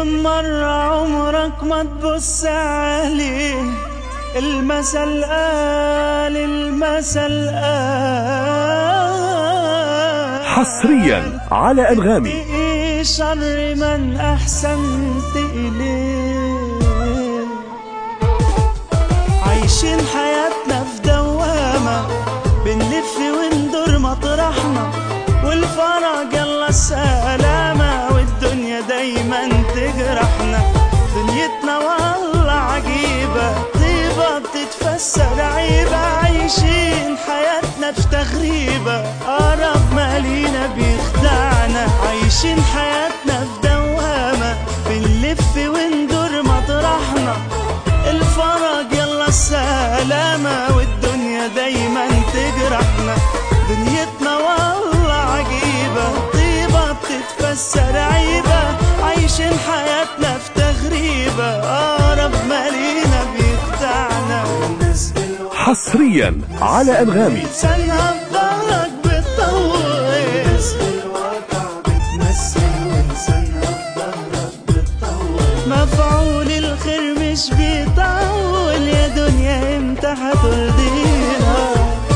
كم مرة عمرك ما تبص عليه المثل قال المثل قال حصريا على أنغامي إيه شر من أحسنت إليه عايشين حياتنا في دوامة بنلف وندور مطرحنا والفرج يلا السلامة والدنيا دايما تجرحنا دنيتنا والله عجيبة طيبة بتتفسر عيبة عايشين حياتنا في تغريبة أقرب ما لينا بيخدعنا عايشين حياتنا في دوامة بنلف وندور مطرحنا الفرج يلا السلامة والدنيا دايما تجرحنا دنيتنا والله عجيبة طيبة بتتفسر عيبة عايشين حياتنا في تغريبة أقرب ما لينا بيخدعنا الناس بالوقت حصريا على أنغامي لسانها في ظهرك بتطول الناس بالواقع بتمثل ولسانها في ظهرك بتطول مفعول الخير مش بيطول يا دنيا امتى هترضيها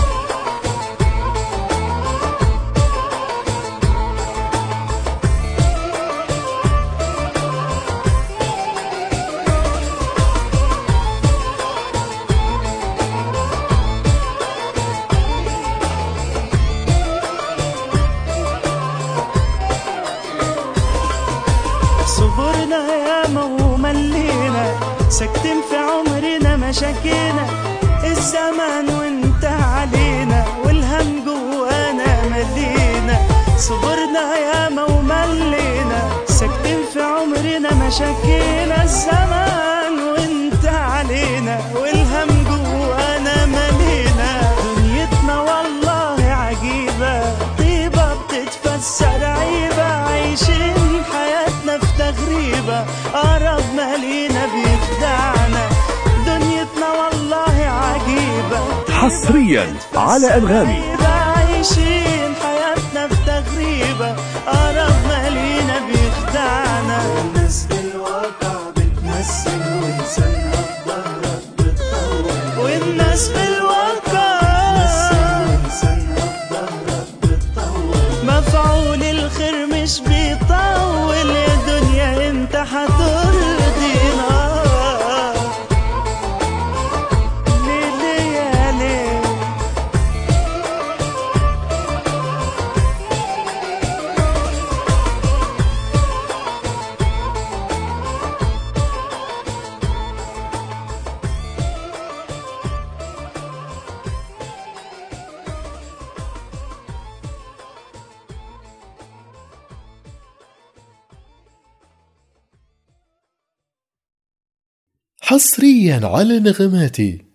صبرنا ياما وملينا ساكتين في عمرنا ما شكينا الزمان وانت علينا والهم جوانا ملينا صبرنا ياما وملينا ساكتين في عمرنا ما شكينا الزمان وانت علينا والهم جوانا ملينا دنيتنا والله عجيبة طيبة بتتفسر عيبة عايشين حياتنا في تغريبة أقرب ما لينا بيخدعنا دنيتنا والله عجيبة حصريا على أنغامي عيبة عايشين حياتنا في تغريبة أقرب ما لينا بيخدعنا الناس بالواقع بتمثل ولسانها في ظهرك بتطول والناس بالواقع مفعول الخير مش بيطول يا دنيا انت هترضينا ليه يا ليه حصريا على نغماتي